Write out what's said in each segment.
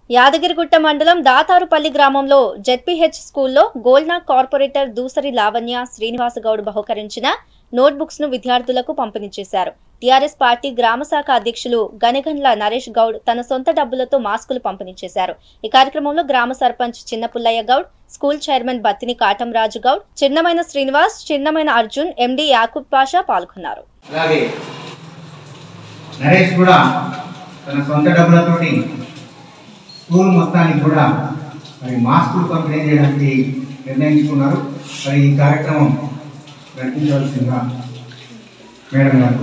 యాదగిరిగుట్ట మండలం దాతారుపల్లి గ్రామంలో జెడ్పీహెచ్ స్కూల్లో గోల్నా కార్పొరేటర్ దూసరి లావణ్య శ్రీనివాస గౌడ్ బహుకరించిన నోట్బుక్స్ ను విద్యార్థులకు పంపిణీ చేశారు టీఆర్ఎస్ పార్టీ గ్రామ శాఖ అధ్యక్షులు గనిగండ్ల నరేష్ గౌడ్ తన సొంత డబ్బులతో మాస్కులు పంపిణీ చేశారు ఈ కార్యక్రమంలో గ్రామ sarpanch Chinnapullaiah Goud school chairman Battini Katamraju Goud Chinnamaina Srinivas Chinnamaina Arjun MD Yakub Pasha పాల్గొన్నారు అలాగే నరేష్ కూడా తన సొంత డబ్బులతోటి స్కూల్ మొత్తానికి కూడా మరి మాస్కులు పంపిణీ చేయడానికి నిర్ణయించుకున్నారు మరి ఈ కార్యక్రమం నడిపించవలసిందిగా మేడం గారు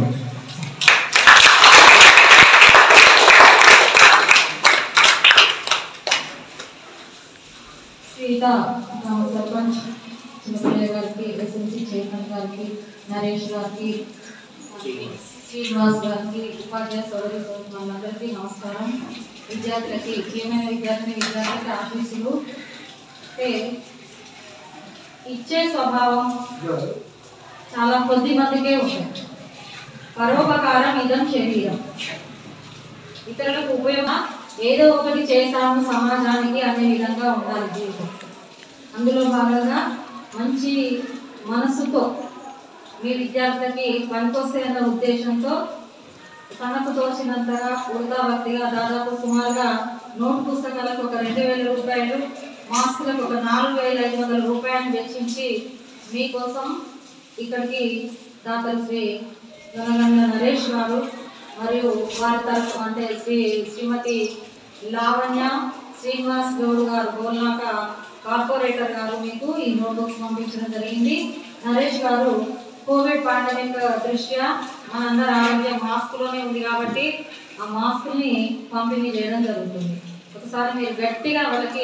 సీత గ్రామ సర్పంచ్ చిన్నపిల్లయ్య గారికి ఎస్ఎంసీ చైర్మన్ గారికి నరేష్ గారికి శ్రీనివాస్ గారికి ఉపాధ్యాయ సోదరి సోదరులందరికీ నమస్కారం విద్యార్థులకి ఏమైనా విద్యార్థిని విద్యార్థులకి ఆశీస్సులు అంటే ఇచ్చే స్వభావం చాలా కొద్ది మందికే ఉంటుంది పరోపకారం ఇదం శరీరం ఇతరులకు ఉపయోగం ఏదో ఒకటి చేశాము సమాజానికి అనే విధంగా ఉండాలి జీవితం అందులో భాగంగా మంచి మనసుతో మీ విద్యార్థులకి పనికొస్తే అన్న ఉద్దేశంతో తనకు తోచినంతగా వృధాభక్తిగా దాదాపు సుమారుగా నోట్ పుస్తకాలకు ఒక రెండు వేల రూపాయలు మాస్కులకు ఒక నాలుగు వేల ఐదు వందల రూపాయలు వెచ్చించి మీకోసం ఇక్కడికి డాక్టర్ శ్రీ గణగంగ నరేష్ గారు మరియు వారి తరఫు అంటే శ్రీ శ్రీమతి లావణ్య శ్రీనివాస్ గౌడ్ గారు గోల్నాక కార్పొరేటర్ గారు మీకు ఈ నోట్బుక్స్ పంపించడం జరిగింది నరేష్ గారు కోవిడ్ పాండమిక్ దృష్ట్యా మనందరి ఆరోగ్యం మాస్క్లోనే ఉంది కాబట్టి ఆ మాస్క్ని పంపిణీ చేయడం జరుగుతుంది ఒకసారి మీరు గట్టిగా వాళ్ళకి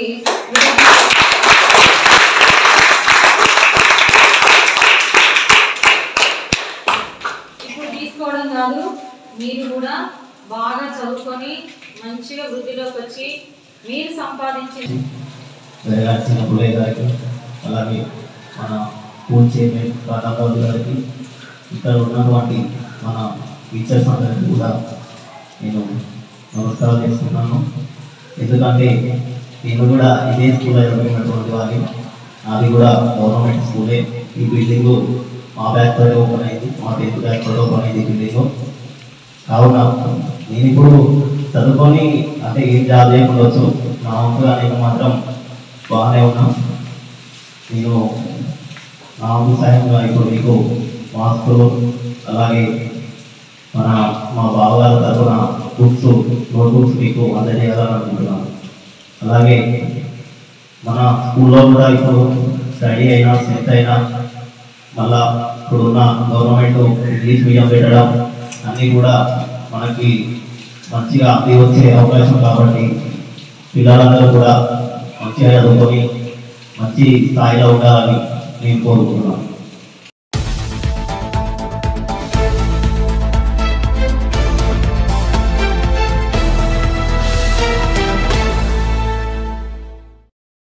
ఇప్పుడు తీసుకోవడం కాదు మీరు కూడా బాగా చదువుకొని మంచిగా వృద్ధిలోకి వచ్చి మీరు సంపాదించి చిన్న పుల్లయ్య గారికి అలాగే మన స్కూల్ చైర్మన్ రాధాబాబు గారికి ఇక్కడ ఉన్నటువంటి మన టీచర్స్ అందరికీ కూడా నేను నమస్కారం చేస్తున్నాను ఎందుకంటే నేను కూడా ఇదే స్కూల్లో చదువుకున్నటువంటి వాడిని అది కూడా గవర్నమెంట్ స్కూలే ఈ బిల్డింగ్ మా బ్యాక్ తోటి ఓపెన్ అయింది మా టెన్త్ బ్యాక్ తోటి ఓపెన్ అయింది బిల్డింగ్ కావున నేను ఇప్పుడు చదువుకొని అంటే ఏం జాబ్ చేయకపోవచ్చు నా వంతుగా నేను మాత్రం బాగానే ఉన్నాం నేను నా వంతు సాయంగా ఇప్పుడు మీకు మాస్కులు అలాగే మన మా బావగారి తరఫున బుక్స్ నోట్బుక్స్ మీకు అందజేయాలని అనుకుంటున్నాను అలాగే మన స్కూల్లో కూడా ఇప్పుడు స్టడీ అయినా సెట్ అయినా మళ్ళా ఇప్పుడున్న గవర్నమెంట్ ఇంగ్లీష్ మీడియం పెట్టడం అన్నీ కూడా మనకి మంచిగా అంది వచ్చే అవకాశం కాబట్టి పిల్లలందరూ కూడా మంచిగా చదువుకొని మంచి స్థాయిలో ఉండాలని నేను కోరుకుంటున్నాను